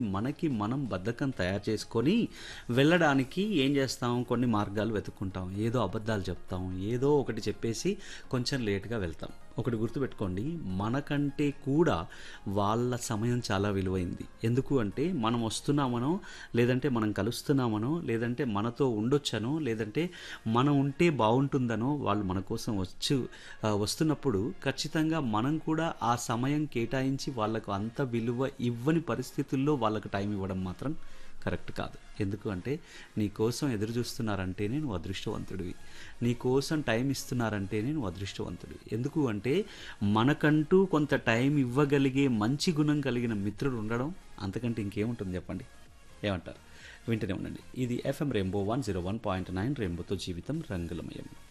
మనకి మనం బద్ధకం తయారు చేసుకొని వెళ్ళడానికి ఏం చేస్తాం కొన్ని మార్గాలు వెతుక్కుంటాం ఏదో అబద్ధాలు చెప్తాం ఏదో ఒకటి చెప్పేసి కొంచెం లేట్గా వెళ్తాం ఒకటి గుర్తుపెట్టుకోండి మనకంటే కూడా వాళ్ళ సమయం చాలా విలువైంది ఎందుకు అంటే మనం వస్తున్నామనో లేదంటే మనం కలుస్తున్నామనో లేదంటే మనతో ఉండొచ్చనో లేదంటే మనం ఉంటే బాగుంటుందనో వాళ్ళు మన కోసం వచ్చు ఆ, వస్తున్నప్పుడు ఖచ్చితంగా మనం కూడా ఆ సమయం కేటాయించి వాళ్ళకు అంత విలువ ఇవ్వని పరిస్థితుల్లో వాళ్ళకు టైం ఇవ్వడం మాత్రం కరెక్ట్ కాదు ఎందుకు అంటే నీ కోసం ఎదురు చూస్తున్నారంటేనే నువ్వు అదృష్టవంతుడివి నీ కోసం టైం ఇస్తున్నారంటేనే నువ్వు అదృష్టవంతుడివి ఎందుకు అంటే మనకంటూ కొంత టైం ఇవ్వగలిగే మంచి గుణం కలిగిన మిత్రుడు ఉండడం అంతకంటే ఇంకేముంటుంది చెప్పండి ఏమంటారు వింటూనే ఉండండి ఇది FM rainbow one zero one point nine రెయిన్బోతో జీవితం రంగులమయం